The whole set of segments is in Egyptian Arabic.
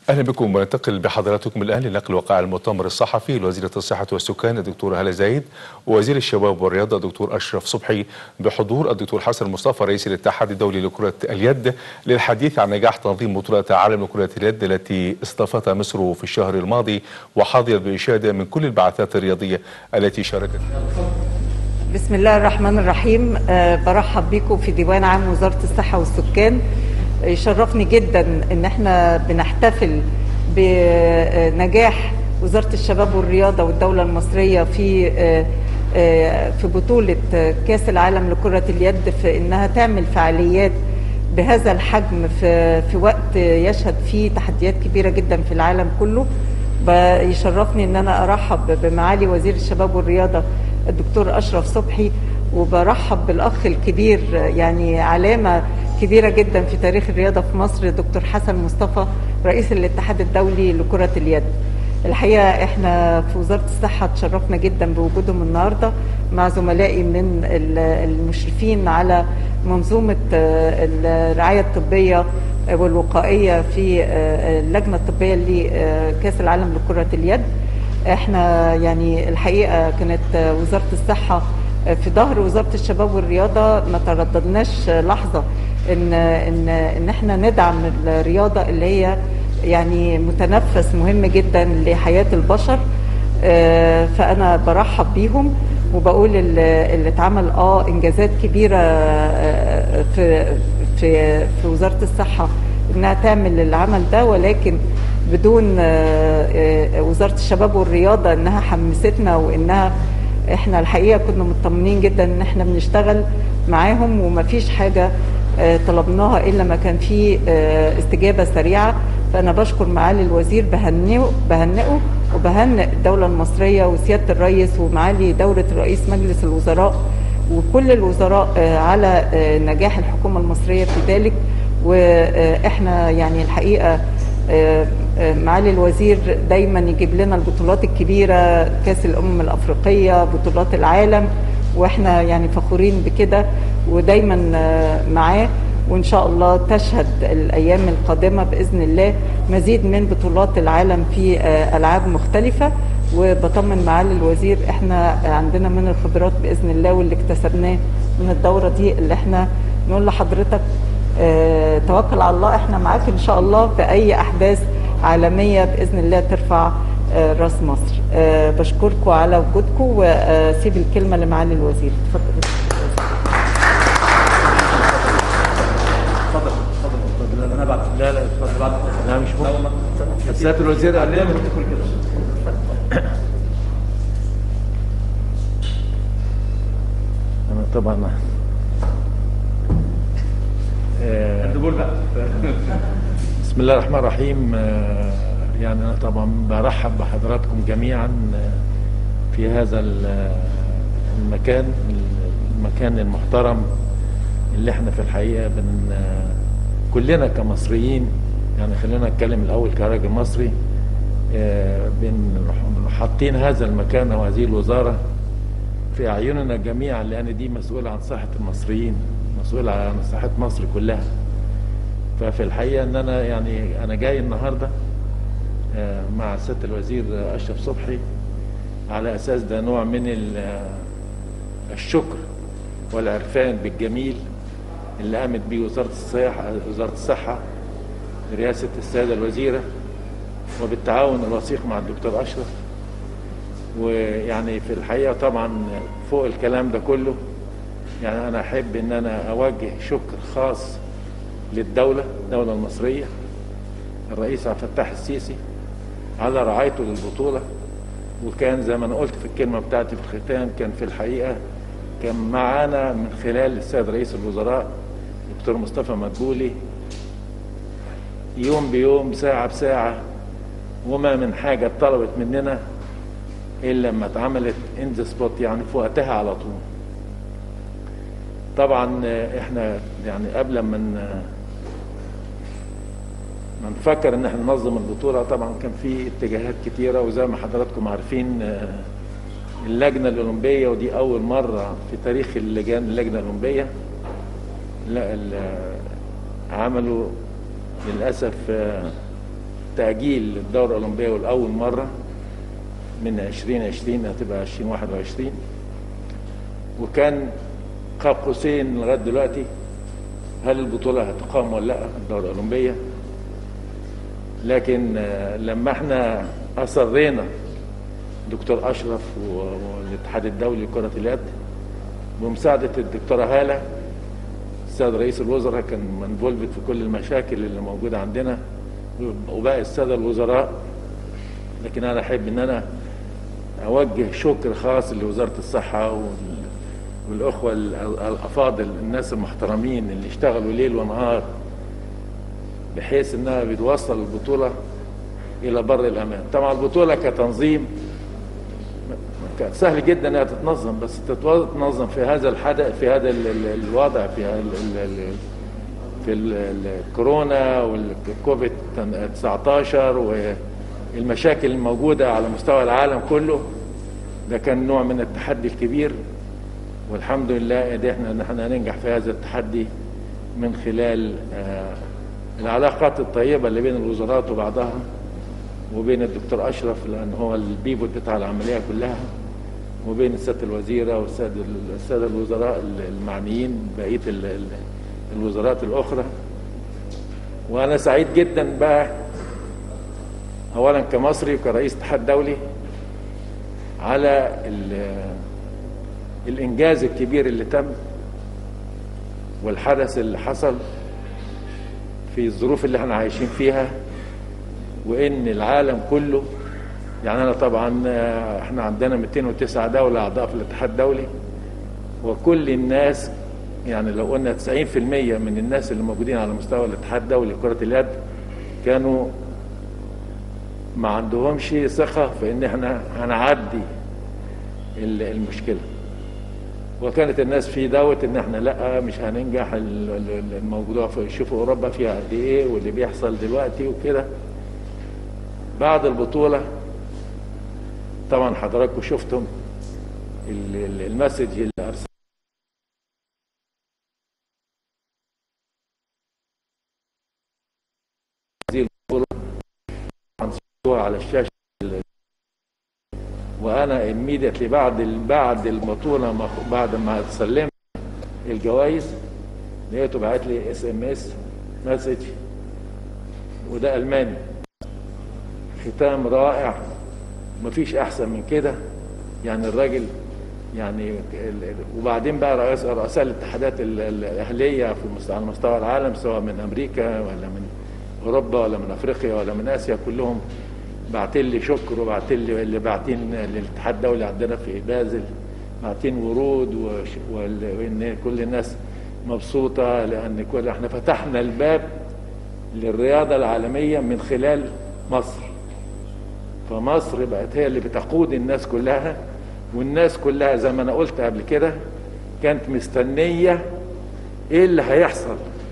اهلا بكم وننتقل بحضراتكم الان لنقل وقائع المؤتمر الصحفي لوزيره الصحه والسكان الدكتوره هلا زايد ووزير الشباب والرياضه الدكتور اشرف صبحي بحضور الدكتور حسن مصطفى رئيس الاتحاد الدولي لكره اليد للحديث عن نجاح تنظيم بطوله عالم لكره اليد التي استضافتها مصر في الشهر الماضي وحظيت باشاده من كل البعثات الرياضيه التي شاركت بسم الله الرحمن الرحيم أه برحب بكم في ديوان عام وزاره الصحه والسكان يشرفني جدا ان احنا بنحتفل بنجاح وزاره الشباب والرياضه والدوله المصريه في في بطوله كاس العالم لكره اليد في انها تعمل فعاليات بهذا الحجم في في وقت يشهد فيه تحديات كبيره جدا في العالم كله يشرفني ان انا ارحب بمعالي وزير الشباب والرياضه الدكتور اشرف صبحي وبرحب بالاخ الكبير يعني علامه كبيره جدا في تاريخ الرياضه في مصر دكتور حسن مصطفى رئيس الاتحاد الدولي لكره اليد. الحقيقه احنا في وزاره الصحه تشرفنا جدا بوجودهم النهارده مع زملائي من المشرفين على منظومه الرعايه الطبيه والوقائيه في اللجنه الطبيه لكاس العالم لكره اليد. احنا يعني الحقيقه كانت وزاره الصحه في ظهر وزاره الشباب والرياضه ما ترددناش لحظه ان ان ان احنا ندعم الرياضه اللي هي يعني متنفس مهم جدا لحياه البشر فانا برحب بيهم وبقول اللي اتعمل اه انجازات كبيره في في في وزاره الصحه انها تعمل العمل ده ولكن بدون وزاره الشباب والرياضه انها حمستنا وانها احنا الحقيقه كنا مطمنين جدا ان احنا بنشتغل معاهم ومفيش حاجه طلبناها الا ما كان في استجابه سريعه فانا بشكر معالي الوزير بهنئه بهنئه وبهنئ الدوله المصريه وسياده الرئيس ومعالي دوله رئيس مجلس الوزراء وكل الوزراء على نجاح الحكومه المصريه في ذلك واحنا يعني الحقيقه معالي الوزير دايما يجيب لنا البطولات الكبيره كاس الامم الافريقيه بطولات العالم واحنا يعني فخورين بكده ودايما معاه وان شاء الله تشهد الايام القادمه باذن الله مزيد من بطولات العالم في العاب مختلفه وبطمن معالي الوزير احنا عندنا من الخبرات باذن الله واللي اكتسبناه من الدوره دي اللي احنا نقول لحضرتك اه توكل على الله احنا معاك ان شاء الله في اي احداث عالميه باذن الله ترفع اه راس مصر اه بشكركم على وجودكم واسيب الكلمه لمعالي الوزير اتفضل اتفضل انا بعد لا لا اتفضل بعد لا مش مهم سياده الوزير قال لنا تدخل كده انا طبعا بسم الله الرحمن الرحيم يعني انا طبعا برحب بحضراتكم جميعا في هذا المكان المكان المحترم اللي احنا في الحقيقه بن كلنا كمصريين يعني خلينا نتكلم الاول كراجل مصري بن حاطين هذا المكان وهذه الوزاره في اعيننا جميعا لان دي مسؤوله عن صحه المصريين مسؤوله عن صحه مصر كلها ففي الحقيقه ان انا يعني انا جاي النهارده مع سياده الوزير اشرف صبحي على اساس ده نوع من الشكر والعرفان بالجميل اللي قامت بيه وزاره الصحه وزاره الصحه برئاسه السيده الوزيره وبالتعاون الوثيق مع الدكتور اشرف ويعني في الحقيقه طبعا فوق الكلام ده كله يعني انا احب ان انا اوجه شكر خاص للدوله الدوله المصريه الرئيس عبد الفتاح السيسي على رعايته للبطوله وكان زي ما انا قلت في الكلمه بتاعتي في الختام كان في الحقيقه كان معانا من خلال السيد رئيس الوزراء دكتور مصطفى مدبولي يوم بيوم ساعة بساعة وما من حاجة اتطلبت مننا إلا لما اتعملت ان ذا سبوت يعني في وقتها على طول. طبعا احنا يعني قبل ما ما نفكر ان احنا ننظم البطولة طبعا كان في اتجاهات كتيرة وزي ما حضراتكم عارفين اللجنة الأولمبية ودي أول مرة في تاريخ اللجان اللجنة الأولمبية لا عملوا للأسف تأجيل الدورة الأولمبية والأول مرة من 2020 هتبقى 2021 وكان قاب قوسين لغاية دلوقتي هل البطولة هتقام ولا لا الدورة الأولمبية لكن آه، لما احنا أصرينا دكتور أشرف و- والاتحاد الدولي لكرة اليد بمساعدة الدكتورة هالة السيد رئيس الوزراء كان منفولفد في كل المشاكل اللي موجودة عندنا وباقي السادة الوزراء لكن أنا أحب إن أنا أوجه شكر خاص لوزارة الصحة وال- والأخوة ال- الأفاضل الناس المحترمين اللي اشتغلوا ليل ونهار بحيث إنها بتوصل البطولة إلى بر الأمان طبعا البطولة كتنظيم كان سهل جدا انها تتنظم بس تتو- تتنظم في هذا الحدث في هذا ال- ال- الوضع في ال- ال- ال- في ال- ال- الكورونا والكوفيد 19 والمشاكل الموجوده على مستوى العالم كله ده كان نوع من التحدي الكبير والحمد لله قدرنا ان احنا ننجح في هذا التحدي من خلال آه، العلاقات الطيبه اللي بين الوزارات وبعضها وبين الدكتور اشرف لان هو البيبول بتاع العمليه كلها وبين السياده الوزيره والساده الساده الوزراء المعنيين بقيه ال- ال- الوزارات الاخرى وانا سعيد جدا بقى اولا كمصري وكرئيس اتحاد دولي على ال- الانجاز الكبير اللي تم والحدث اللي حصل في الظروف اللي احنا عايشين فيها وان العالم كله يعني انا طبعا آه، احنا عندنا 209 دوله اعضاء في الاتحاد الدولي وكل الناس يعني لو قلنا 90% من الناس اللي موجودين على مستوى الاتحاد الدولي لكره اليد كانوا ما عندهمش ثقه في ان احنا هنعدي ال- المشكله وكانت الناس في دوت ان احنا لا مش هننجح ال- ال- الموضوع في شوفوا اوروبا فيها قد ايه واللي بيحصل دلوقتي وكده بعد البطولة طبعا حضراتكم شفتم ال- ال- المسج اللي أرسل هذه البطولة طبعاً شفتوها على الشاشة ال- وأنا immediately بعد ال- بعد البطولة ما- بعد ما سلمت الجوائز لقيته بعت لي اس ام اس مسج وده ألماني ختام رائع مفيش احسن من كده يعني الراجل يعني ال- ال- وبعدين بقى رئيس رؤساء الاتحادات ال- ال- الاهليه في مست- على مستوى العالم سواء من امريكا ولا من اوروبا ولا من افريقيا ولا من اسيا كلهم بعتين لي شكر وبعتين لي اللي باعتين للاتحاد الدولي عندنا في بازل باعتين ورود وش- وال- وان كل الناس مبسوطه لان كل احنا فتحنا الباب للرياضه العالميه من خلال مصر فمصر بقت هي اللي بتقود الناس كلها والناس كلها زي ما انا قلت قبل كده كانت مستنيه ايه اللي هيحصل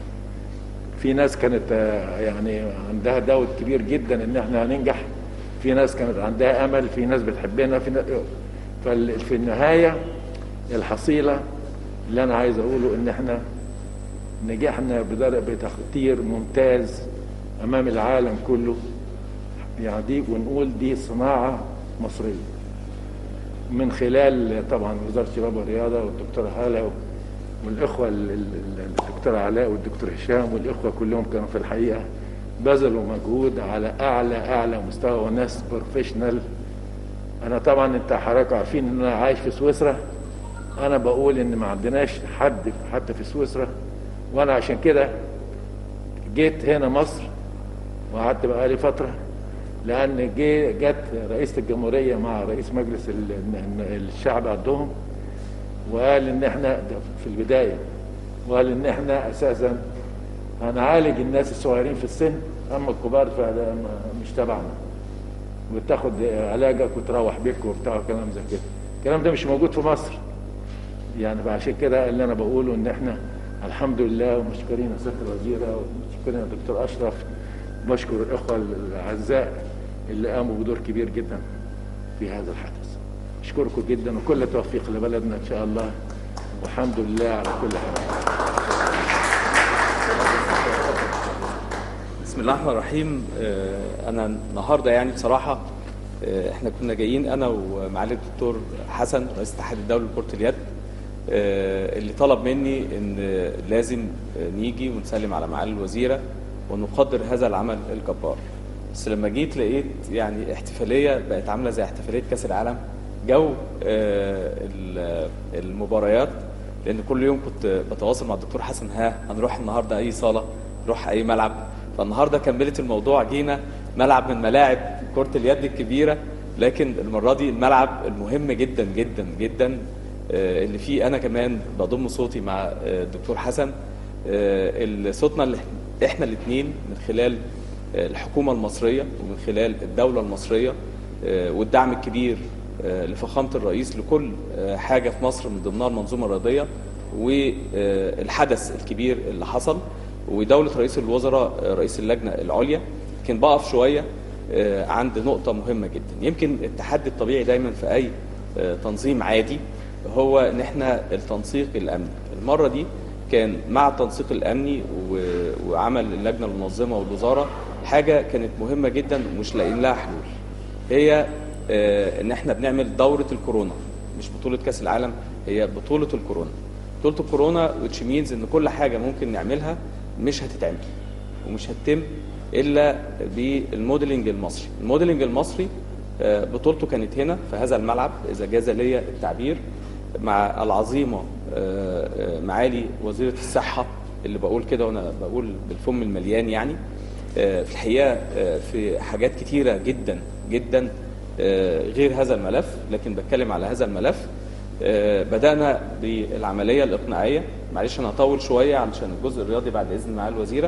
في ناس كانت آه، يعني عندها دوت كبير جدا ان احنا هننجح في ناس كانت عندها امل في ناس بتحبنا في ناس ففي النهايه الحصيله اللي انا عايز اقوله ان احنا نجحنا بدر- بتقدير ممتاز امام العالم كله يعني دي ونقول دي صناعة مصرية من خلال طبعا وزارة الشباب والرياضة والدكتورة هالة والإخوة ال- ال- الدكتور علاء والدكتور هشام والإخوة كلهم كانوا في الحقيقة بذلوا مجهود على أعلى أعلى مستوى وناس بروفيشنال أنا طبعا أنت حضرتك عارفين إن أنا عايش في سويسرا أنا بقول إن ما عندناش حد حتى في سويسرا وأنا عشان كده جيت هنا مصر وقعدت بقالي فترة لأن جه جت رئيسة الجمهورية مع رئيس مجلس ال- ال- الشعب عندهم وقال إن إحنا ده في البداية وقال إن إحنا أساسا هنعالج الناس الصغيرين في السن أما الكبار فده ما- مش تبعنا وتاخد علاجك وتروح بيك وبتاع كلام زي كده الكلام ده مش موجود في مصر يعني فعشان كده اللي انا بقوله ان احنا الحمد لله ومشكورين يا سياده الوزيره ومشكورين يا دكتور اشرف بشكر الاخوه الاعزاء اللي قاموا بدور كبير جدا في هذا الحدث اشكركم جدا وكل توفيق لبلدنا ان شاء الله والحمد لله على كل حال بسم الله الله الرحمن الرحيم آه، انا النهارده يعني بصراحه آه، احنا كنا جايين انا ومعالي الدكتور حسن رئيس الاتحاد الدولي لكره اليد آه، اللي طلب مني ان لازم آه، نيجي ونسلم على معالي الوزيره ونقدر هذا العمل الجبار بس لما جيت لقيت يعني احتفاليه بقت عامله زي احتفاليه كاس العالم جو آه، ال- المباريات لان كل يوم كنت بتواصل مع الدكتور حسن ها هنروح النهارده اي صاله نروح اي ملعب فالنهارده كملت الموضوع جينا ملعب من ملاعب كره اليد الكبيره لكن المره دي الملعب المهم جدا جدا جدا آه، اللي فيه انا كمان بضم صوتي مع آه، الدكتور حسن آه، اللي صوتنا اللي إح- احنا الاثنين من خلال آه، الحكومه المصريه ومن خلال الدوله المصريه آه، والدعم الكبير آه، لفخامه الرئيس لكل آه، حاجه في مصر من ضمنها المنظومه الرياضيه والحدث الكبير اللي حصل ودوله رئيس الوزراء آه، رئيس اللجنه العليا كان بقف شويه آه، عند نقطه مهمه جدا يمكن التحدي الطبيعي دايما في اي آه، تنظيم عادي هو ان احنا التنسيق الامني المره دي كان مع التنسيق الامني و- وعمل اللجنه المنظمه والوزاره حاجه كانت مهمه جدا ومش لاقيين لها حلول هي آه، ان احنا بنعمل دوره الكورونا مش بطوله كاس العالم هي بطوله الكورونا بطوله الكورونا which means ان كل حاجه ممكن نعملها مش هتتعمل ومش هتتم الا بالموديلنج المصري الموديلنج المصري آه، بطولته كانت هنا في هذا الملعب اذا جاز لي التعبير مع العظيمه آه، آه، معالي وزيره الصحه اللي بقول كده وانا بقول بالفم المليان يعني آه، في الحقيقه آه، في حاجات كتيره جدا جدا آه، غير هذا الملف لكن بتكلم على هذا الملف آه، بدانا بالعمليه الاقناعيه معلش انا هطول شويه علشان الجزء الرياضي بعد اذن معالي الوزيره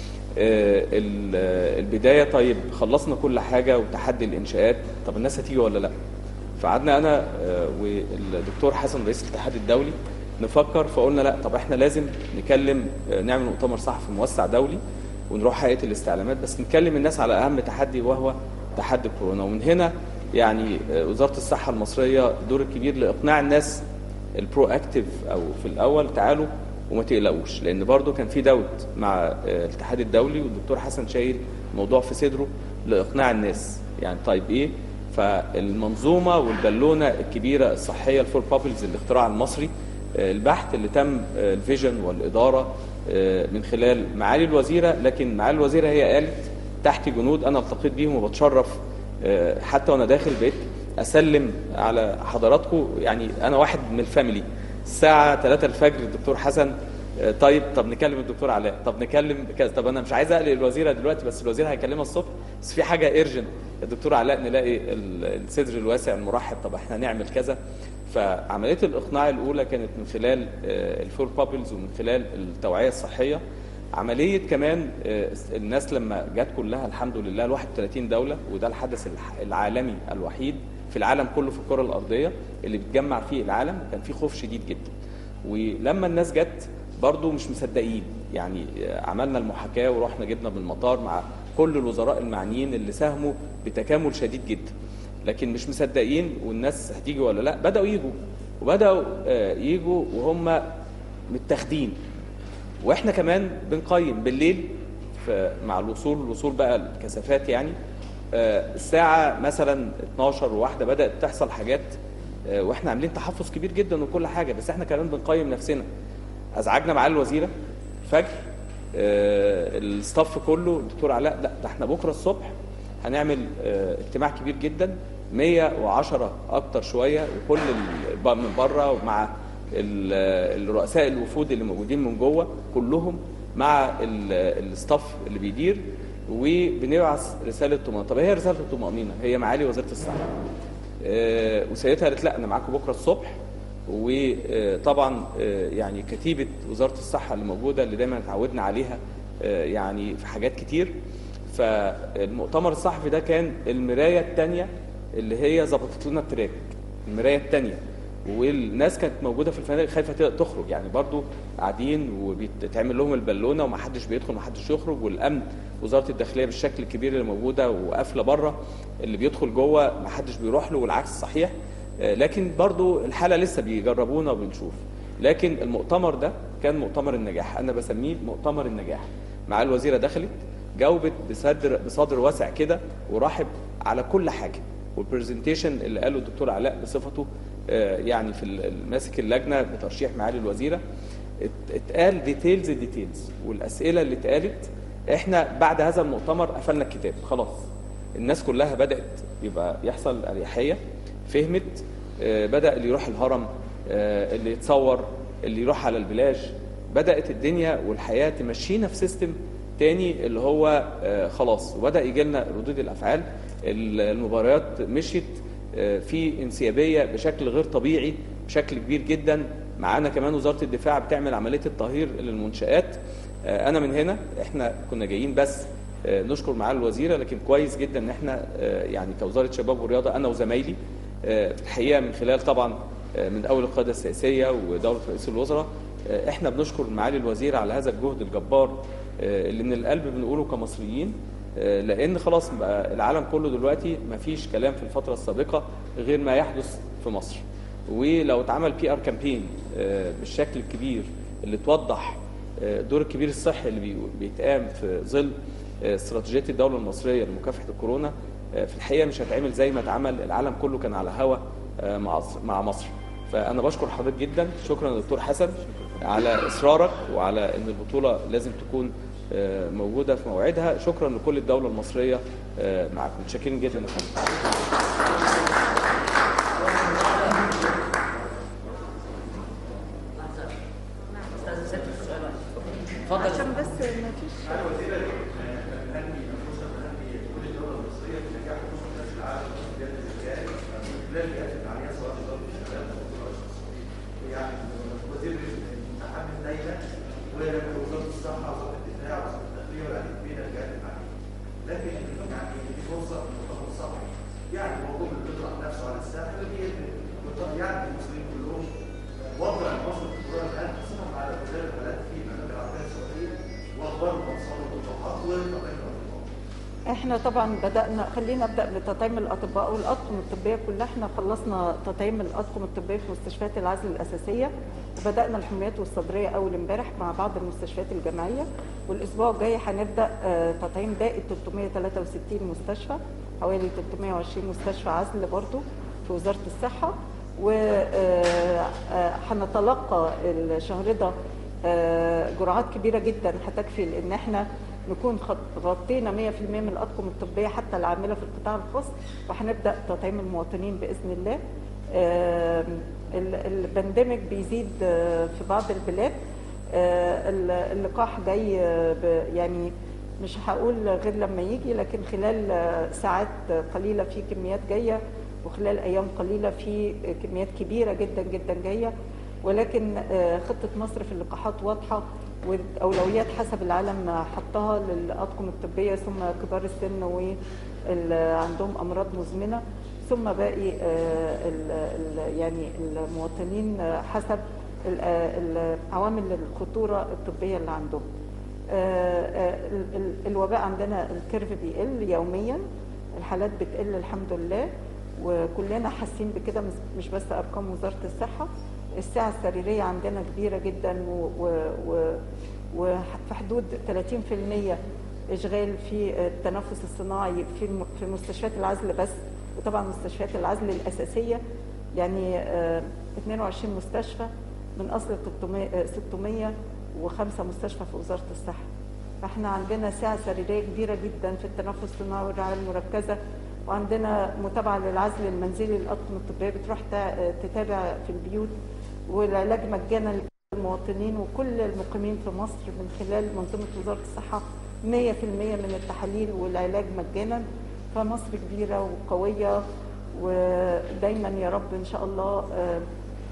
آه، ال- آه، البدايه طيب خلصنا كل حاجه وتحدي الانشاءات طب الناس هتيجي ولا لا فقعدنا انا آه، والدكتور حسن رئيس الاتحاد الدولي نفكر فقلنا لا طب احنا لازم نكلم آه، نعمل مؤتمر صحفي موسع دولي ونروح هيئه الاستعلامات بس نكلم الناس على اهم تحدي وهو تحدي كورونا ومن هنا يعني آه، وزاره الصحه المصريه دور الكبير لاقناع الناس البرو اكتيف او في الاول تعالوا وما تقلقوش لان برضو كان في دوت مع آه، الاتحاد الدولي والدكتور حسن شايل موضوع في صدره لاقناع الناس يعني طيب ايه فالمنظومه والبالونه الكبيره الصحيه الفور بابلز الاختراع المصري آه، البحث اللي تم آه، الفيجن والاداره آه، من خلال معالي الوزيره لكن معالي الوزيره هي قالت تحت جنود انا التقيت بيهم وبتشرف آه، حتى وانا داخل بيت اسلم على حضراتكم يعني انا واحد من الفاميلي الساعه 3 الفجر الدكتور حسن آه، طيب طب نكلم الدكتور علاء طب نكلم كذا طب انا مش عايز اقلق الوزيره دلوقتي بس الوزير هيكلمها الصبح بس في حاجه ايرجنت الدكتور علاء نلاقي ال- الصدر الواسع المرحب طب احنا نعمل كذا فعمليه الاقناع الاولى كانت من خلال الفور بابلز ومن خلال التوعيه الصحيه عمليه كمان آه، الناس لما جت كلها الحمد لله ال 31 دوله وده الحدث الح- العالمي الوحيد في العالم كله في الكره الارضيه اللي بتجمع فيه العالم كان في خوف شديد جدا ولما الناس جت برضو مش مصدقين يعني آه، عملنا المحاكاه ورحنا جبنا بالمطار مع كل الوزراء المعنيين اللي ساهموا بتكامل شديد جدا لكن مش مصدقين والناس هتيجي ولا لا بداوا يجوا وبداوا آه، يجوا وهم متاخدين واحنا كمان بنقيم بالليل في مع الوصول الوصول بقى الكثافات يعني آه، الساعه مثلا 12 وواحده بدات تحصل حاجات آه، واحنا عاملين تحفظ كبير جدا وكل حاجه بس احنا كمان بنقيم نفسنا ازعجنا معالي الوزيره فجر آه، الستاف كله الدكتور علاء لا ده احنا بكره الصبح هنعمل آه، اجتماع كبير جدا 110 اكتر شويه وكل ال- ب- من بره ومع ال- الرؤساء الوفود اللي موجودين من جوه كلهم مع ال- الستاف اللي بيدير وبنبعث رساله طمانينه طب هي رساله الطمانينه هي معالي وزاره الصحه آه، وسيدتها قالت لا انا معاكم بكره الصبح وطبعا يعني كتيبه وزاره الصحه اللي موجوده اللي دايما اتعودنا عليها آه، يعني في حاجات كتير فالمؤتمر الصحفي ده كان المرايه الثانيه اللي هي ظبطت لنا التراك المرايه الثانيه والناس كانت موجوده في الفنادق خايفه تخرج يعني برضو قاعدين وبيتعمل لهم البالونه ومحدش بيدخل ومحدش يخرج والامن وزاره الداخليه بالشكل الكبير اللي موجوده وقافله بره اللي بيدخل جوه محدش بيروح له والعكس صحيح آه، لكن برضو الحاله لسه بيجربونا وبنشوف لكن المؤتمر ده كان مؤتمر النجاح انا بسميه مؤتمر النجاح مع الوزيره دخلت جاوبت بصدر بصدر واسع كده ورحب على كل حاجه والبرزنتيشن اللي قاله الدكتور علاء بصفته آه، يعني في ال- ماسك اللجنه بترشيح معالي الوزيره ات- اتقال ديتيلز ديتيلز والاسئله اللي اتقالت احنا بعد هذا المؤتمر قفلنا الكتاب خلاص الناس كلها بدات يبقى يحصل اريحيه فهمت آه، بدا اللي يروح الهرم آه، اللي يتصور اللي يروح على البلاج بدات الدنيا والحياه تمشينا في سيستم تاني اللي هو آه، خلاص وبدا يجي لنا ردود الافعال ال- المباريات مشيت آه، في انسيابيه بشكل غير طبيعي بشكل كبير جدا معانا كمان وزاره الدفاع بتعمل عمليه التطهير للمنشات آه، انا من هنا احنا كنا جايين بس آه، نشكر معالي الوزيره لكن كويس جدا ان احنا آه، يعني كوزاره شباب والرياضه انا وزمايلي آه، في الحقيقه من خلال طبعا آه، من اول القياده السياسيه ودوله رئيس الوزراء آه، احنا بنشكر معالي الوزير على هذا الجهد الجبار آه، اللي من القلب بنقوله كمصريين آه، لان خلاص بقى العالم كله دلوقتي ما فيش كلام في الفتره السابقه غير ما يحدث في مصر ولو اتعمل بي ار كامبين بالشكل الكبير اللي توضح آه، الدور الكبير الصحي اللي بي- بيتقام في ظل آه، استراتيجيه الدوله المصريه لمكافحه الكورونا آه، في الحقيقه مش هيتعمل زي ما اتعمل العالم كله كان على هوا آه، مع مصر- مع مصر فانا بشكر حضرتك جدا شكرا دكتور حسن على اصرارك وعلى ان البطوله لازم تكون آه، موجوده في موعدها شكرا لكل الدوله المصريه آه، معاكم متشكرين جدا يا فندم عشان بس ما فيش يعني وزير المتحدث دايما ووزاره الصحه وزاره الدفاع وزاره الداخليه والعديد من الجهات المعنيه. لكن يعني دي فرصه للمؤتمر الصحي يعني موضوع اللي بيطرح نفسه على الساحه اللي هي يعني المسلمين كلهم وضع مصر في القران الان خاصه مع وزاره البلد في المملكه العربيه السعوديه واخبار المنصور والطموحات وتقييم الاطباء. احنا طبعا بدانا خلينا ابدا بتطعيم الاطباء والاطقم الطبيه كلها احنا خلصنا تطعيم الاطقم الطبيه في مستشفيات العزل الاساسيه وبدانا الحميات والصدريه اول امبارح مع بعض المستشفيات الجامعيه والاسبوع الجاي هنبدا آه، تطعيم باقي 363 مستشفى حوالي 320 مستشفى عزل برضو في وزاره الصحه وهنتلقى الشهر ده آه، جرعات كبيره جدا هتكفي لان احنا نكون خط- غطينا 100% من الاطقم الطبيه حتى العامله في القطاع الخاص وهنبدا تطعيم المواطنين باذن الله آم، ال- البندمج بيزيد آه، في بعض البلاد آه، ال- اللقاح جاي آه، ب- يعني مش هقول غير لما يجي لكن خلال آه، ساعات قليله في كميات جايه وخلال ايام قليله في كميات كبيره جدا جدا جايه ولكن آه، خطه مصر في اللقاحات واضحه والاولويات حسب العالم حطها للاطقم الطبيه ثم كبار السن واللي عندهم امراض مزمنه ثم باقي آه، ال- ال- يعني المواطنين آه، حسب ال- آه، ال- عوامل الخطوره الطبيه اللي عندهم. آه، آه، ال- ال- الوباء عندنا الكيرف بيقل يوميا الحالات بتقل الحمد لله وكلنا حاسين بكده مش- مش بس ارقام وزاره الصحه السعه السريريه عندنا كبيره جدا و- و- و- وفي حدود 30% اشغال في التنفس الصناعي في الم- في مستشفيات العزل بس وطبعا مستشفيات العزل الاساسيه يعني آه، 22 مستشفى من اصل 300 آه، 605 مستشفى في وزاره الصحه فاحنا عندنا سعه سريريه كبيره جدا في التنفس الصناعي والرعايه المركزه وعندنا متابعه للعزل المنزلي للاطقم الطبيه بتروح تع- تتابع في البيوت والعلاج مجانا لكل المواطنين وكل المقيمين في مصر من خلال منظومه وزاره الصحه 100% من التحاليل والعلاج مجانا فمصر كبيره وقويه ودايما يا رب ان شاء الله آه،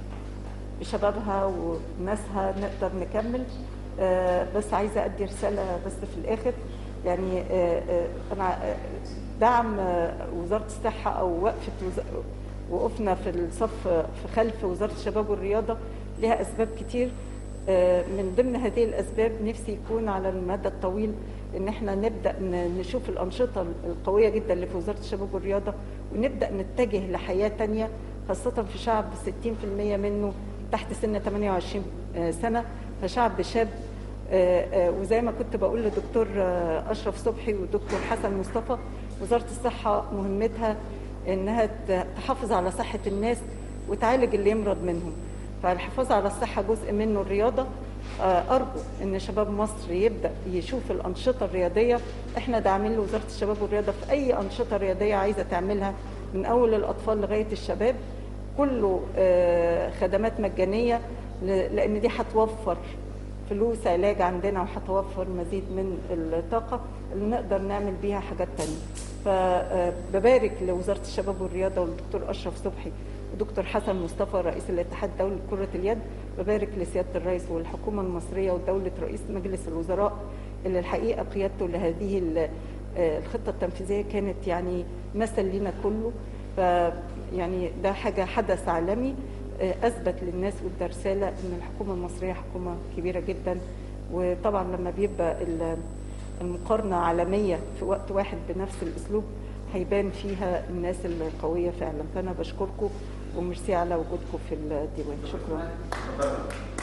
بشبابها وناسها نقدر نكمل آه، بس عايزه ادي رساله بس في الاخر يعني آه، آه، انا آه، دعم آه، وزاره الصحه او وقفه وز- وقفنا في الصف في خلف وزاره الشباب والرياضه لها اسباب كتير آه، من ضمن هذه الاسباب نفسي يكون على المدى الطويل ان احنا نبدا ن- نشوف الانشطه القويه جدا اللي في وزاره الشباب والرياضه ونبدا نتجه لحياه تانية خاصه في شعب 60% منه تحت سن 28 آه، سنه فشعب شاب آه، آه، وزي ما كنت بقول لدكتور آه، اشرف صبحي ودكتور حسن مصطفى وزاره الصحه مهمتها انها ت- تحافظ على صحه الناس وتعالج اللي يمرض منهم فالحفاظ على الصحه جزء منه الرياضه آه، ارجو ان شباب مصر يبدا يشوف الانشطه الرياضيه احنا داعمين لوزاره الشباب والرياضه في اي انشطه رياضيه عايزه تعملها من اول الاطفال لغايه الشباب كله آه، خدمات مجانيه ل- لان دي هتوفر فلوس علاج عندنا وهتوفر مزيد من الطاقه اللي نقدر نعمل بيها حاجات تانية فببارك لوزاره الشباب والرياضه والدكتور اشرف صبحي ودكتور حسن مصطفى رئيس الاتحاد الدولي لكره اليد ببارك لسياده الرئيس والحكومه المصريه ودوله رئيس مجلس الوزراء اللي الحقيقه قيادته لهذه ال- آه، الخطه التنفيذيه كانت يعني مثل لنا كله ف يعني ده حاجه حدث عالمي آه، اثبت للناس وادى رساله ان الحكومه المصريه حكومه كبيره جدا وطبعا لما بيبقى ال- المقارنه عالميه في وقت واحد بنفس الاسلوب هيبان فيها الناس القويه فعلا فانا بشكركم وميرسي على وجودكم في الديوان شكرا